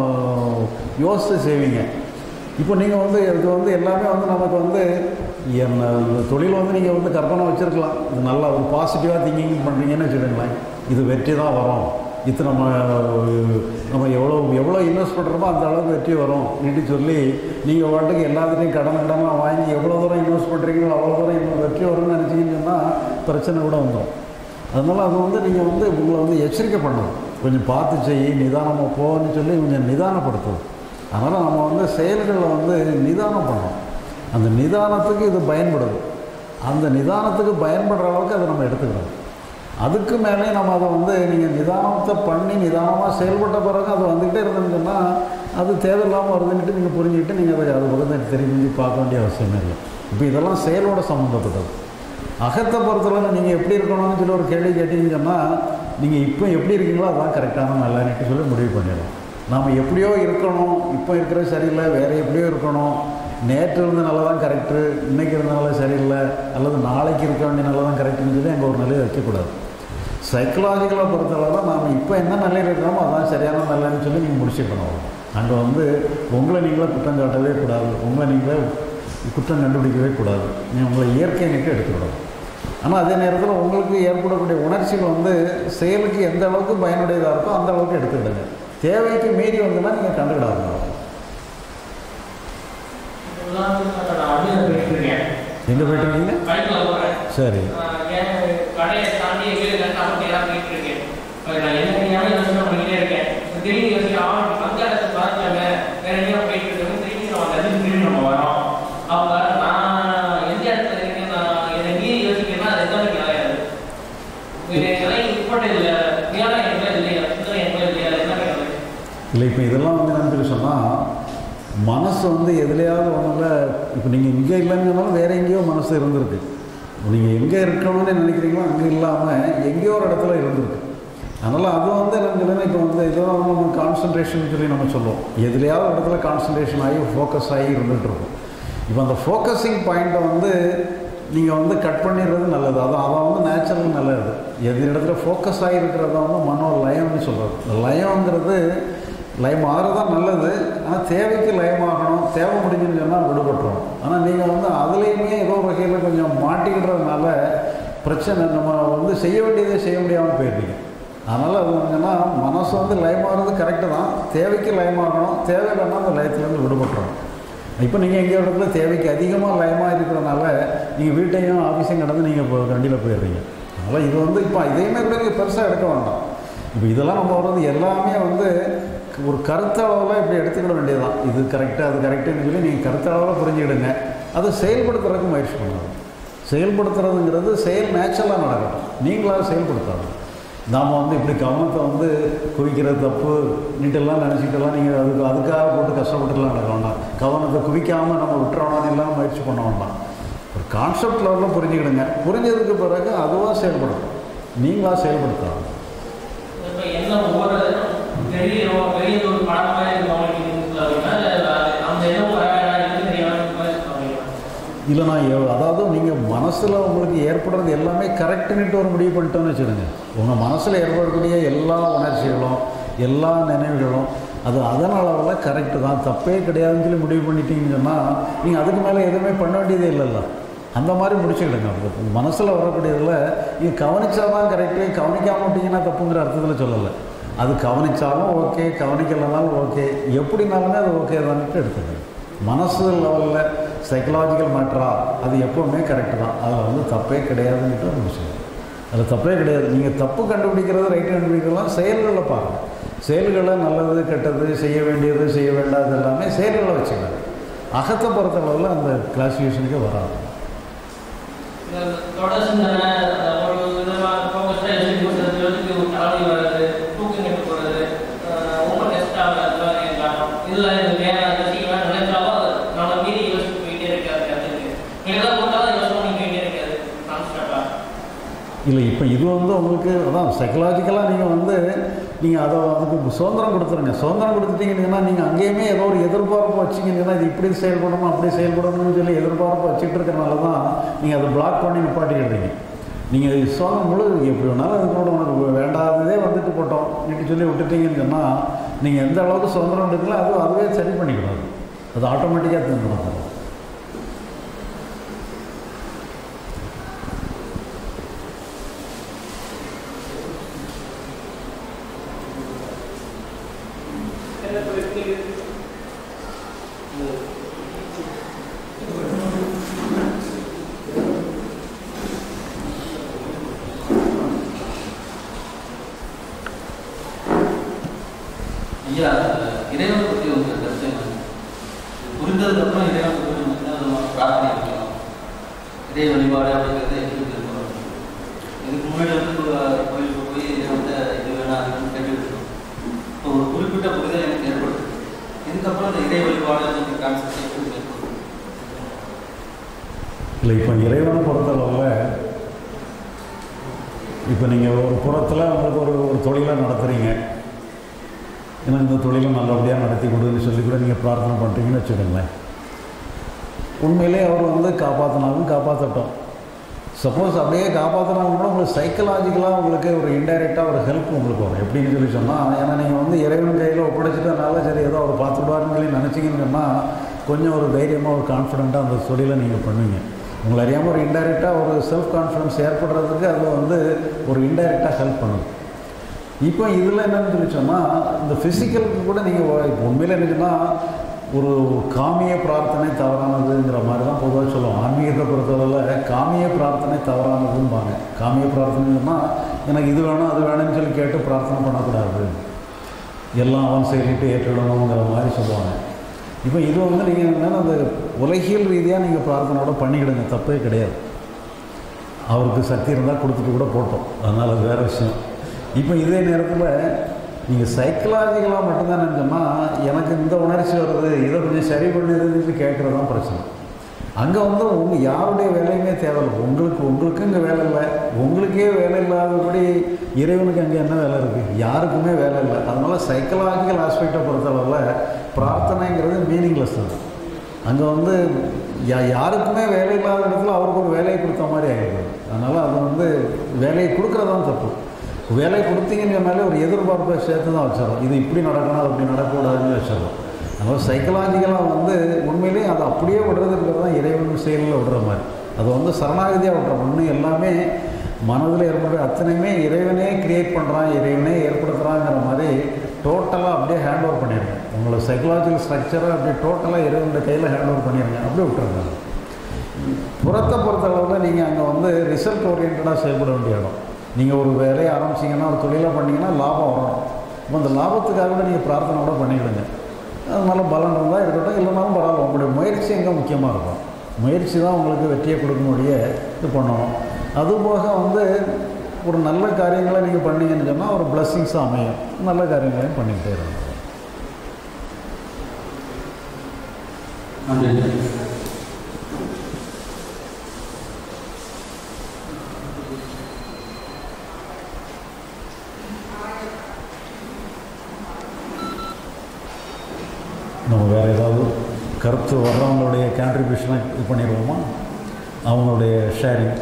S1: யோசித்து செய்வீங்க இப்போ நீங்கள் வந்து இது வந்து எல்லாமே வந்து நமக்கு வந்து என்ன இந்த தொழில் வந்து நீங்கள் வந்து கற்பனை வச்சுருக்கலாம் இது நல்லா ஒரு பாசிட்டிவாக திங்கிங் பண்ணுறீங்கன்னு வச்சுக்கோங்களேன் இது வெற்றி தான் வரும் இத்தனை நம்ம நம்ம எவ்வளோ எவ்வளோ இன்வெஸ்ட் பண்ணுறோமோ அந்த அளவுக்கு வெற்றி வரும் நீட்டு சொல்லி நீங்கள் பாட்டுக்கு எல்லாத்துலேயும் கடன் கடனாக வாங்கி எவ்வளோ தூரம் இன்வெஸ்ட் பண்ணுறீங்களோ அவ்வளோ தூரம் இன்னும் வெற்றி வரும்னு நினச்சிங்கன்னு சொன்னால் பிரச்சனை கூட வந்துடும் அதனால் அது வந்து நீங்கள் வந்து உங்களை வந்து எச்சரிக்கை பண்ணணும் கொஞ்சம் பார்த்து செய் நிதானமாக போன்னு சொல்லி கொஞ்சம் நிதானப்படுத்தும் அதனால் நம்ம வந்து செயல்களில் வந்து நிதானம் பண்ணணும் அந்த நிதானத்துக்கு இது பயன்படுது அந்த நிதானத்துக்கு பயன்படுற அளவுக்கு அதை நம்ம எடுத்துக்கிறோம் அதுக்கு மேலே நம்ம அதை வந்து நீங்கள் நிதானத்தை பண்ணி நிதானமாக செயல்பட்ட பிறகு அது வந்துக்கிட்டே இருந்ததுன்னு சொன்னால் அது தேவையில்லாமல் வருதுன்னுட்டு நீங்கள் புரிஞ்சுக்கிட்டு நீங்கள் அதை அது பக்கத்தில் தெரிஞ்சு பார்க்க வேண்டிய அவசியமே இல்லை இப்போ இதெல்லாம் செயலோட சம்மந்தப்பட்டது அகத்தை பொறுத்தளவு நீங்கள் எப்படி இருக்கணும்னு சொல்லி ஒரு கேள்வி கேட்டீங்கன்னு சொன்னால் நீங்கள் இப்போ எப்படி இருக்கீங்களோ அதான் கரெக்டான நல்லன்னுட்டு சொல்லி முடிவு பண்ணிடலாம் நாம் எப்படியோ இருக்கணும் இப்போ இருக்கிறது சரியில்லை வேறு எப்படியோ இருக்கணும் நேற்று இருந்த நல்லா தான் கரெக்டு இன்றைக்கி இருந்தனால சரியில்லை அல்லது நாளைக்கு இருக்க வேண்டிய நல்லா தான் கரெக்டுன்னு சொல்லி அங்கே ஒரு நிலையை வைக்கக்கூடாது சைக்கலாஜிக்கலாக பொறுத்தளவு நாம் இப்போ என்ன நிலையில் இருக்கிறோமோ அதான் சரியான நிலைன்னு சொல்லி நீங்கள் முடிச்சுக்கணும் அங்கே வந்து உங்களை நீங்களே குற்றம் சாட்டவே கூடாது உங்களை நீங்களே குற்றம் கண்டுபிடிக்கவே கூடாது நீங்கள் உங்களை இயற்கை நிட்டு எடுத்துக்கூடாது ஆனால் அதே நேரத்தில் உங்களுக்கு ஏற்படக்கூடிய உணர்ச்சிகள் வந்து செயலுக்கு எந்த அளவுக்கு பயனுடையதாக இருக்கோ அந்த அளவுக்கு எடுத்துக்கிடுங்க தேவைக்கு மீறி வந்ததுன்னா நீங்கள் கண்டுக்கிடாது
S5: உதாரணத்துக்கு நான் அடியில் போயிட்டு இருக்கேன்
S1: எங்கே போயிட்டு இருக்கீங்க
S5: பைக்கில் போகிறேன்
S1: சரி
S5: என் கடையை தாண்டி எங்கேயும் கரெக்டாக எல்லாம் போயிட்டு இருக்கேன் இப்ப நான் என்ன தெரியாம யோசனை பண்ணிட்டே இருக்கேன் இப்ப திடீர்னு யோசிக்க ஆ அந்த இடத்துல பார்த்தாங்க வேற எங்கேயா போயிட்டு இருக்கோம் திரும்பி நம்ம அந்த இடத்துக்கு திரும்பி நம்ம வரோம் அப்ப நான் எந்த இடத்துல இருக்கேன் நான் என்னை மீறி யோசிக்கிறேன்னா அது எந்த கிடையாது இதெல்லாம் இம்பார்ட்டன் இல்லை ஏன்னா எங்க இல்லையா சுத்தம் எங்க இல்லையா என்ன கிடையாது
S1: இல்லை இப்போ இதெல்லாம் வந்து என்னன்னு சொல்லி சொன்னால் மனசு வந்து எதுலையாவது ஒன்றில் இப்போ நீங்கள் இங்கே இல்லைன்னு சொன்னாலும் வேறு எங்கேயோ மனசு இருந்திருக்கு நீங்கள் எங்கே இருக்கணும்னு நினைக்கிறீங்களோ அங்கே இல்லாமல் எங்கேயோ ஒரு இடத்துல இருந்திருக்கு அதனால் அது வந்து என்ன சொல்லுன்னா இப்போ வந்து இதெல்லாம் வந்து நம்ம கான்சன்ட்ரேஷன் சொல்லி நம்ம சொல்லுவோம் எதுலையாவது ஒரு இடத்துல கான்சன்ட்ரேஷன் ஆகி ஃபோக்கஸ் ஆகி இருந்துகிட்டு இருக்கும் இப்போ அந்த ஃபோக்கஸிங் பாயிண்ட்டை வந்து நீங்கள் வந்து கட் பண்ணிடுறது நல்லது அதான் அதான் வந்து நேச்சுரல் நல்லது எது இடத்துல ஃபோக்கஸ் ஆகி இருக்கிறத வந்து மனோ லயம்னு சொல்கிறது இந்த லயம்ங்கிறது லயம் ஆறுதான் நல்லது ஆனால் தேவைக்கு லயமாகணும் தேவை முடிஞ்சுன்னு சொன்னால் விடுபட்டுரும் ஆனால் நீங்கள் வந்து அதுலேயுமே ஏதோ ஒரு வகையில் கொஞ்சம் மாட்டிக்கிடுறதுனால பிரச்சனை நம்ம வந்து செய்ய வேண்டியதே செய்ய முடியாமல் போயிடுறீங்க அதனால் அது வந்துன்னா மனசு வந்து லயமாகிறது கரெக்டு தான் தேவைக்கு லயமாகணும் தேவையில்லைன்னா அந்த லயத்துலேருந்து விடுபட்டுரும் இப்போ நீங்கள் எங்கேயோ இடத்துல தேவைக்கு அதிகமாக லயமாக இருக்கிறனால நீங்கள் வீட்டையும் ஆஃபீஸையும் கடந்து நீங்கள் இப்போ வண்டியில் போயிடுறீங்க அதனால் இது வந்து இப்போ இதையுமே கூட நீங்கள் பெருசாக எடுக்க வேண்டாம் இப்போ இதெல்லாம் நம்ம வர்றது எல்லாமே வந்து ஒரு கருத்தளவில் இப்படி எடுத்துக்கிட வேண்டியதுதான் இது கரெக்டு அது கரெக்டுன்னு சொல்லி நீங்கள் கருத்தளவில் புரிஞ்சுக்கிடுங்க அதை செயல்படுத்துறதுக்கு முயற்சி பண்ணுங்க செயல்படுத்துறதுங்கிறது செயல் நேச்சுரலாக நடக்கட்டும் நீங்களாக செயல்படுத்தாது நாம் வந்து இப்படி கவனத்தை வந்து குவிக்கிறது தப்பு நீட்டெல்லாம் நினச்சிக்கிட்டெல்லாம் நீங்கள் அதுக்கு அதுக்காக போட்டு கஷ்டப்பட்டுலாம் நடக்க வேண்டாம் கவனத்தை குவிக்காமல் நம்ம விட்டுறோம்னு எல்லாம் முயற்சி பண்ண வேண்டாம் ஒரு கான்செப்ட் லெவலில் புரிஞ்சுக்கிடுங்க புரிஞ்சதுக்கு பிறகு அதுவாக செயல்படும் நீங்களாக செயல்படுத்தாது
S5: இப்ப என்ன ஒவ்வொரு பெரிய பெரிய ஒரு படம் மாதிரி இருக்கு அவங்களுக்கு அப்படின்னா இல்ல அந்த எண்ணம் வர வேண்டாம் இது தெரியாம அப்படின்னா
S1: இல்லை நான் எவ்- அதாவது நீங்கள் மனசில் உங்களுக்கு ஏற்படுறது எல்லாமே கரெக்டுன்னுட்டு ஒரு முடிவு பண்ணிட்டோன்னு வச்சுடுங்க உங்கள் மனசில் ஏற்படக்கூடிய எல்லா உணர்ச்சிகளும் எல்லா நினைவுகளும் அது அதன் அளவில் கரெக்டு தான் தப்பே கிடையாதுன்னு சொல்லி முடிவு பண்ணிட்டீங்கன்னு சொன்னால் நீங்கள் அதுக்கு மேலே எதுவுமே பண்ண வேண்டியதே இல்லைல்ல அந்த மாதிரி முடிச்சுக்கிடுங்க மனசில் வரக்கூடியதில் இது கவனிச்சா தான் கரெக்டு கவனிக்காம விட்டீங்கன்னா தப்புங்கிற அர்த்தத்தில் சொல்லலை அது கவனிச்சாலும் ஓகே கவனிக்கலைனாலும் ஓகே எப்படினாலுமே அது ஓகே தான்ட்டு எடுத்துக்கங்க மனசு லெவலில் சைக்கலாஜிக்கல் மேட்டரா அது எப்போவுமே கரெக்டு தான் அதில் வந்து தப்பே கிடையாதுன்ட்டு ஒரு விஷயம் அதில் தப்பே கிடையாது நீங்கள் தப்பு கண்டுபிடிக்கிறது ரைட்டு கண்டுபிடிக்கிறதுலாம் செயல்களில் பாருங்கள் செயல்களை நல்லது கெட்டது செய்ய வேண்டியது செய்ய வேண்டாது எல்லாமே செயல்களை வச்சுக்கணும் அகத்தை பொறுத்தளவில் அந்த கிளாசிஃபிகேஷனுக்கே வராது
S5: இந்த தொடர் சிந்தனை ஒரு விதமாக ஃபோக்கஸ்டாக எழுதி கொடுத்தது யோசிக்க ஒரு தலைவலி வர்றது தூக்கம் கெட்டு போகிறது ரொம்ப டெஸ்ட்டாக அதெல்லாம் காரணம் இதில் இது வேற யோசிக்கலாம் நினைச்சாலும் அது நம்மளை மீறி யோசிச்சு போயிட்டே இருக்காது அதுக்கு எதாவது போட்டாலும் யோசனை பண்ணிக்க வேண்டியே இருக்காது கான்ஸ்டண்ட்டாக
S1: இல்லை இப்போ இது வந்து உங்களுக்கு அதான் சைக்கலாஜிக்கலாக நீங்கள் வந்து நீங்கள் அதை அதுக்கு சுதந்திரம் கொடுத்துருங்க சுதந்திரம் கொடுத்துட்டீங்கன்னா நீங்கள் அங்கேயுமே ஏதோ ஒரு எதிர்பார்ப்பு வச்சிங்கன்னா இது இப்படி செயல்படணும் அப்படி செயல்படணும்னு சொல்லி எதிர்பார்ப்பு வச்சுட்டு இருக்கிறனால தான் நீங்கள் அதை பிளாக் பண்ணி நிப்பாட்டிக்கிடுறீங்க நீங்கள் சுதந்திரம் முழு எப்படி வேணாலும் அது கூட உனக்கு வேண்டாததே வந்துட்டு போட்டோம் இப்படி சொல்லி விட்டுட்டீங்கன்னு சொன்னால் நீங்கள் எந்த அளவுக்கு சுதந்திரம் எடுக்கல அது அதுவே சரி பண்ணிக்கிடும் அது ஆட்டோமேட்டிக்காக தந்துடும்
S6: ஐயா இறைவனை பற்றி உங்கள் கருத்து என்ன? புரிந்ததுக்கப்புறம் இறைவனை பற்றி நம்ம என்ன விதமான பிரார்த்தனை வைக்கலாம் இறை வழிபாடு அப்படிங்கிறது எப்படி இருக்கணும் இதுக்கு முன்னாடி வந்து ஒரு கோயிலுக்கு போய் இறைவன்ட்ட இது வேணாம் அது வேணும் கேட்டுட்டு இருக்கோம் இப்போ ஒரு குறிப்பிட்ட புரிதல் எனக்கு ஏற்படுது இதுக்கப்புறம் இந்த இறை வழிபாடு அப்படிங்கிற கான்செப்ட் எப்படி மேற்கொள்ளும்
S1: இல்லை இப்போ இறைவனை பொறுத்தளவில் இப்போ நீங்கள் ஒரு புறத்தில் உங்களுக்கு ஒரு ஒரு தொழிலை நடத்துகிறீங்க எனக்கு இந்த தொழிலை நல்லபடியாக நடத்தி கொடுன்னு சொல்லி கூட நீங்கள் பிரார்த்தனை பண்ணுறீங்கன்னு வச்சுக்கோங்களேன் உண்மையிலே அவர் வந்து காப்பாற்றினாலும் காப்பாற்றட்டும் சப்போஸ் அப்படியே காப்பாற்றினாலும் கூட உங்களுக்கு சைக்கலாஜிக்கலாக உங்களுக்கு ஒரு இன்டைரக்டாக ஒரு ஹெல்ப் உங்களுக்கு வரும் எப்படின்னு சொல்லி சொன்னால் ஏன்னா நீங்கள் வந்து இறைவன் கையில் ஒப்படைச்சிட்டனால சரி ஏதோ அவர் பார்த்துடுவாருன்னு சொல்லி நினச்சிங்கன்னு சொன்னால் கொஞ்சம் ஒரு தைரியமாக ஒரு கான்ஃபிடென்ட்டாக அந்த தொழிலை நீங்கள் பண்ணுவீங்க உங்களை அறியாமல் ஒரு இன்டைரக்டாக ஒரு செல்ஃப் கான்ஃபிடன்ஸ் ஏற்படுறதுக்கு அது வந்து ஒரு இன்டைரக்டாக ஹெல்ப் பண்ணுது இப்போ இதில் என்னன்னு சொல்லி சொன்னால் இந்த ஃபிசிக்கலுக்கு கூட நீங்கள் இப்போ உண்மையில் என்ன சொன்னால் ஒரு காமிய பிரார்த்தனை தவறானதுங்கிற மாதிரி தான் பொதுவாக சொல்லுவோம் ஆன்மீகத்தை பொறுத்தளவில் காமிய பிரார்த்தனை தவறானதும்பாங்க காமிய பிரார்த்தனைன்னா எனக்கு இது வேணும் அது வேணும்னு சொல்லி கேட்டு பிரார்த்தனை பண்ணக்கூடாது எல்லாம் அவன் செயலிட்டு ஏற்றிடணுங்கிற மாதிரி சொல்லுவாங்க இப்போ இது வந்து நீங்கள் என்னென்னா அந்த உலகியல் ரீதியாக நீங்கள் பிரார்த்தனையோட பண்ணிக்கிடுங்க தப்பே கிடையாது அவருக்கு சக்தி இருந்தால் கொடுத்துட்டு கூட போட்டோம் அதனால் அது வேறு விஷயம் இப்போ இதே நேரத்தில் நீங்கள் சைக்கலாஜிக்கலாக மட்டும்தான் நினச்சோம்னா எனக்கு இந்த உணர்ச்சி வருது இதை கொஞ்சம் சரி பண்ணுதுன்னு கேட்குறது தான் பிரச்சனை அங்கே வந்து உங்கள் யாருடைய வேலையுமே தேவையில்லை உங்களுக்கு உங்களுக்கு இங்கே வேலை இல்லை உங்களுக்கே வேலை இல்லாதபடி இறைவனுக்கு அங்கே என்ன வேலை இருக்குது யாருக்குமே வேலை இல்லை அதனால் சைக்கலாஜிக்கல் ஆஸ்பெக்டை பொறுத்தளவில் பிரார்த்தனைங்கிறது மீனிங்லெஸ் தான் அங்கே வந்து யா யாருக்குமே வேலை இல்லாத இடத்துல அவருக்கு ஒரு வேலையை கொடுத்த மாதிரி ஆகிடுது அதனால் அது வந்து வேலையை கொடுக்குறதான் தப்பு வேலை கொடுத்தீங்கன்னு சொன்னாலே ஒரு எதிர்பார்ப்பை சேர்த்து தான் வச்சிடறோம் இது இப்படி நடக்கணும் அது அப்படி நடக்கக்கூடாதுன்னு வச்சிடறோம் அதனால் சைக்கலாஜிக்கலாக வந்து உண்மையிலேயே அதை அப்படியே விடுறதுக்கு தான் இறைவன் செயலில் விடுற மாதிரி அது வந்து சரணாகதியாக விடுறோம் ஒன்று எல்லாமே மனதில் ஏற்படுற அத்தனையுமே இறைவனே கிரியேட் பண்ணுறான் இறைவனே ஏற்படுத்துகிறாங்கிற மாதிரி டோட்டலாக அப்படியே ஹேண்ட் ஓவர் பண்ணிடுங்க உங்களோட சைக்கலாஜிக்கல் ஸ்ட்ரக்சரை அப்படியே டோட்டலாக இறைவனுடைய கையில் ஹேண்ட் ஓவர் பண்ணிடுங்க அப்படியே விட்டுருங்க புறத்தை பொறுத்தளவில் நீங்கள் அங்கே வந்து ரிசல்ட் ஓரியன்டாக செயல்பட வேண்டிய இடம் நீங்கள் ஒரு வேலையை ஆரம்பிச்சிங்கன்னா ஒரு தொழிலை பண்ணிங்கன்னா லாபம் வரணும் இப்போ அந்த லாபத்துக்காக கூட நீங்கள் பிரார்த்தனை கூட பண்ணிக்கிடுங்க அதனால பலன் இருந்தால் இருக்கட்டும் இல்லைனாலும் பரவாயில்ல உங்களுடைய முயற்சி எங்கே முக்கியமாக இருக்கும் முயற்சி தான் உங்களுக்கு வெற்றியை கொடுக்கக்கூடிய இது பண்ணணும் அதுபோக வந்து ஒரு நல்ல காரியங்களை நீங்கள் பண்ணீங்கன்னு சொன்னால் ஒரு பிளஸ்ஸிங்ஸாக அமையும் நல்ல காரியங்களையும் பண்ணிக்கிட்டே இருக்கணும்
S6: நன்றி
S1: நம்ம வேறு ஏதாவது கருத்து வர்றவங்களுடைய கான்ட்ரிபியூஷனை இது பண்ணிடுவோமா அவங்களுடைய ஷேரிங்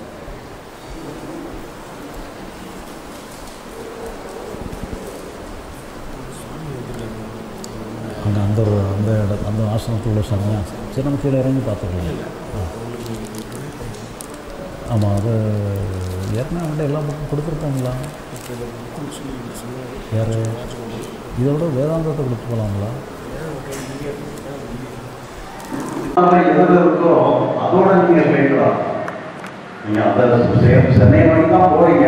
S1: அங்கே அந்த ஒரு அந்த இட அந்த ஆசனத்துள்ள சமயம் சரி நம்ம கீழே இறங்கி பார்த்துக்கலாம் ஆமாம் அது ஏற்கனவே அவன்கிட்ட எல்லா புக்கும் கொடுத்துருக்காங்களா யார் இதோட வேதாந்தத்தை கொடுத்து போகலாங்களா
S7: எதில் இருக்கோ அதோட நீங்கள் கேட்கலாம் நீங்கள் அதை செ- சென்னை வரைக்கும் தான் போறீங்க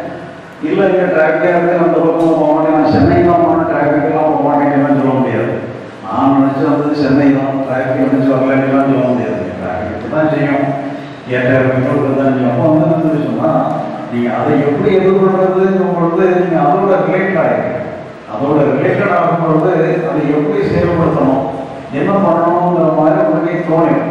S7: இல்லை இங்கே டிராஃபிக்காக இருக்கு அந்த பக்கம் போக மாட்டேன் நான் சென்னை தான் போனேன் டிராஃபிக்கெல்லாம் போக மாட்டேங்கன்னு சொல்ல முடியாது நான் நினச்சி வந்தது சென்னை தான் டிராஃபிக் நினச்சி வரலன்னுலாம் சொல்ல முடியாது டிராஃபிக் தான் செய்யும் ஏற்ற பெட்ரோல் தான் செய்யும் அப்போ வந்து என்ன சொன்னால் நீங்கள் அதை எப்படி எதிர்கொள்றதுங்கும் பொழுது நீங்கள் அதோட ரிலேட் ஆகிருக்கீங்க அதோட ரிலேட்டட் ஆகும் பொழுது அதை எப்படி செயல்படுத்தணும் என்ன பண்ணணுங்கிற மாதிரி உடனே தோணும்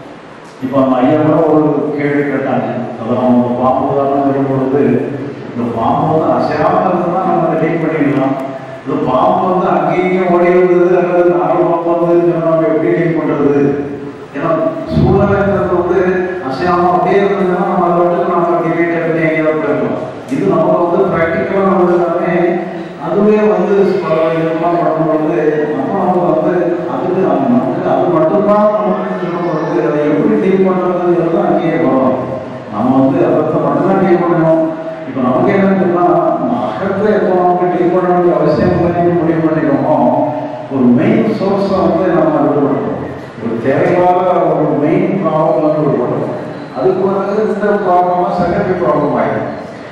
S7: இப்போ அந்த ஐயா கூட ஒரு கேள்வி கேட்டாங்க அதை நம்ம பாம்பு உதாரணம் வரும் பொழுது இந்த பாம்பு வந்து அசையாமல் இருந்ததுன்னா நம்ம டேக் பண்ணிடலாம் இந்த பாம்பு வந்து அங்கேயும் ஓடி வந்தது அல்லது நாலு பாம்பு வந்ததுன்னு சொன்னா நம்ம எப்படி டேக் பண்ணுறது ஏன்னா சூழ்நிலைங்கிறது வந்து அசையாமல் அப்படியே இருந்ததுன்னா நம்ம அதை விட்டு நம்ம அப்படியே டேக் எங்கேயாவது போயிடலாம் இது நம்ம வந்து ப்ராக்டிக்கலாக வந்து எல்லாமே அதுவே வந்து பல விதமாக பண்ணும்பொழுது நம்ம நம்ம வந்து அதுக்கு நம்ம நமக்கு அது மட்டும்தான் நமக்கு சொல்லும் பொழுது அதை எப்படி டீல் பண்ணுறதுங்கிறது தான் அங்கேயே வரும் நம்ம வந்து அதை மட்டும்தான் டீல் பண்ணணும் இப்போ நமக்கு என்னன்னா அகத்தில் எப்போ நமக்கு டீல் பண்ண வேண்டிய அவசியம் இல்லைன்னு முடிவு பண்ணிக்கிறோமோ ஒரு மெயின் சோர்ஸை வந்து நம்ம விடுபடுறோம் ஒரு தேவையில்லாத ஒரு மெயின் ப்ராப்ளம் வந்து விடுபடுறோம் அதுக்கு வந்து இந்த ப்ராப்ளமாக செகண்டரி ப்ராப்ளம் ஆகிடும்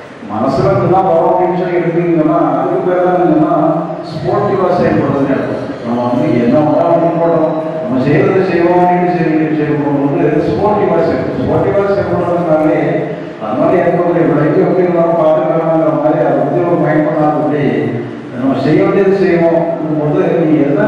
S7: மனசுல இதெல்லாம் வரும் அப்படின்னு சொல்லி எடுத்தீங்கன்னா அதுக்கு பேர் தான் என்னன்னா ஸ்போர்ட்டிவாக செயல்படுறதுன்னு அர்த்தம். நம்ம வந்து என்ன வேணாலும் போட்டோம் நம்ம செய்யறது செய்வோம் அப்படின்னு சொல்லி செய்யும்போது ஸ்போர்ட்டிவாக செய்யணும் ஸ்போர்ட்டிவாக செயல்படுறதுனாலே அதனால ஏற்படுற விளைவு எப்படி நம்ம பார்த்துக்கலாங்கிற மாதிரி அதை வந்து ஒரு மைண்ட் பண்ணாதபடி நம்ம செய்ய வேண்டியது செய்வோம் போது நீ எதை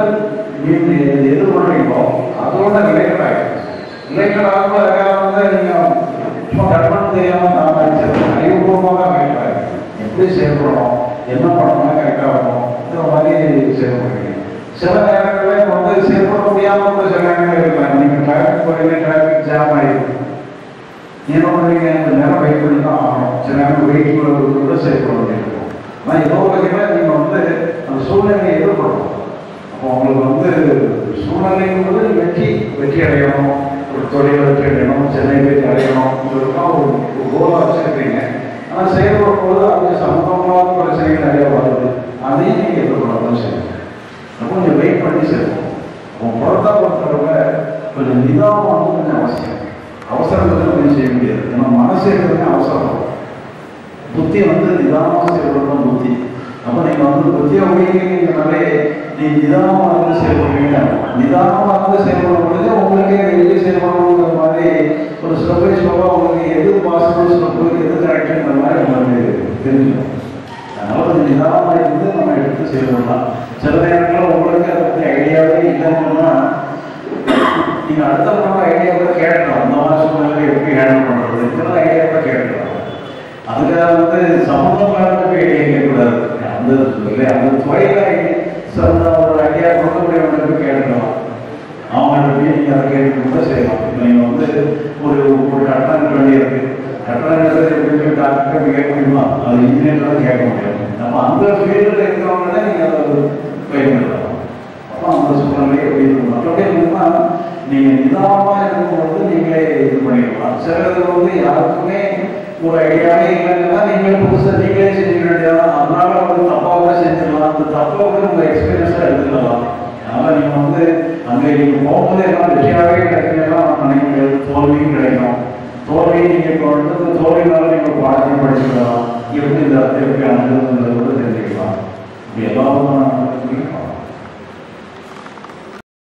S7: நீ எதிர்கொள்றீங்களோ அதோட ரிலேட்டட் ஆகிடும் ரிலேட்டட் ஆகும்போது அதுக்காக வந்து நீங்கள் சும்மா கற்பனை தெரியாமல் நான் படிச்சிருக்கேன் அறிவுபூர்வமாக கேட்குறாரு எப்படி செயல்படணும் என்ன பண்ணணும்னா கரெக்டாக இருக்கணும் இந்த மாதிரி செயல்படுறீங்க சில நேரங்களில் இப்போ வந்து செயல்பட முடியாமல் கூட சில நேரங்கள் இருக்கலாம் நீங்கள் டிராஃபிக் போறீங்க டிராஃபிக் ஜாம் ஆகிடும் நீ என்ன பண்ணுறீங்க இந்த நேரம் வெயிட் பண்ணி தான் ஆகணும் சில நேரம் வெயிட் கூட செயல்பட வேண்டியிருக்கும் ஆனால் ஏதோ வகையில் நீங்கள் வந்து அந்த சூழ்நிலையை எதிர்கொள்ளணும் அப்போ உங்களுக்கு வந்து சூழ்நிலைங்கிறது வெற்றி வெற்றி அடையணும் ஒரு தொழில் வெற்றி அடையணும் சென்னை வெற்றி அடையணும் இதெல்லாம் ஒரு ஒரு கோலாக வச்சுருக்கீங்க ஆனால் செயல்படும் போது அது சம்பந்தமான பிரச்சனைகள் நிறைய வருது அதையும் நீங்கள் எதிர்கொள்ள தான் செய்யணும் அப்போ கொஞ்சம் வெயிட் பண்ணி செய்யணும் உங்கள் புறத்தா பொறுத்தவரை கொஞ்சம் நிதானம் வந்து கொஞ்சம் அவசியம் அவசரத்தில் கொஞ்சம் செய்ய முடியாது ஏன்னா மனசு எப்பவுமே அவசரம் புத்தி வந்து நிதானமாக செயல்படணும் புத்தி அப்போ நீங்கள் வந்து புத்தியை ஒழிக்கிறீங்கனாலே நீ நிதானமாக இருந்து செயல்படுவீங்க நிதானமாக இருந்து செயல்படும் பொழுது உங்களுக்கே வெளியே செயல்படணுங்கிற மாதிரி ஒரு ஸ்டெப் பை ஸ்டெப்பாக உங்களுக்கு எது பாசிபிள் ஸ்டெப்பு எது கரெக்டுங்கிற மாதிரி உங்களுக்கு தெரிஞ்சிடும் அதனால கொஞ்சம் நிதானமாக இருந்து நம்ம எடுத்து செயல்படலாம் சில நேரங்களில் உங்களுக்கு அதை பற்றி ஐடியாவே இல்லைன்னா நீங்கள் அடுத்த பண்ண ஐடியா கூட கேட்கலாம் அந்த மாதிரி சூழ்நிலை எப்படி ஹேண்டில் பண்ணுறது இதெல்லாம் ஐடியா கூட கேட்கலாம் அதுக்காக வந்து சம்மந்தம் இல்லாத போய் ஐடியா கேட்கக்கூடாது அந்த இல்லை அந்த துறையில் சிறந்த ஒரு ஐடியா கொடுக்கக்கூடியவங்க போய் கேட்கலாம் அவங்கள்ட்ட போய் நீங்கள் அதை கேட்டு கூட செய்யலாம் இப்போ நீங்கள் வந்து ஒரு ஒரு கட்டணம் கட்ட வேண்டியிருக்கு கட்டணங்கிறது எப்படி போய் டாக்டர் போய் கேட்க முடியுமா அது இன்ஜினியர் தான் கேட்க முடியும் நம்ம அந்த ஃபீல்டில் இருக்கிறவங்க தான் நீங்கள் அதை பயன்படுத்தலாம் அப்போ அந்த சூழ்நிலை எப்படி இருக்கும் மற்றபடி என்னன்னா நீங்கள் நிதானமாக இருக்கும்போது நீங்களே இது பண்ணிக்கலாம் சிலது வந்து யாருக்குமே ஒரு ஐடியாவே இல்லைன்னா நீங்களே புதுசாக நீங்களே செஞ்சுக்க வேண்டியதான் அதனால வந்து தப்பாக கூட செஞ்சிடலாம் அந்த தப்பை வந்து உங்கள் எக்ஸ்பீரியன்ஸாக எடுத்துக்கலாம் அதனால் நீங்கள் வந்து அங்கே நீங்கள் போகும்போது எல்லாம் வெற்றியாகவே கிடைக்கலாம் நினைக்க முடியாது தோல்வியும் கிடைக்கும் தோல்வியை நீங்கள் இப்போ எடுத்து தோல்வினால நீங்கள் பாடத்தையும் படிச்சுக்கலாம் எப்படி இந்த அர்த்தம் எப்படி அணுகுங்கிறத கூட தெரிஞ்சுக்கலாம் இப்படி எல்லா விதமான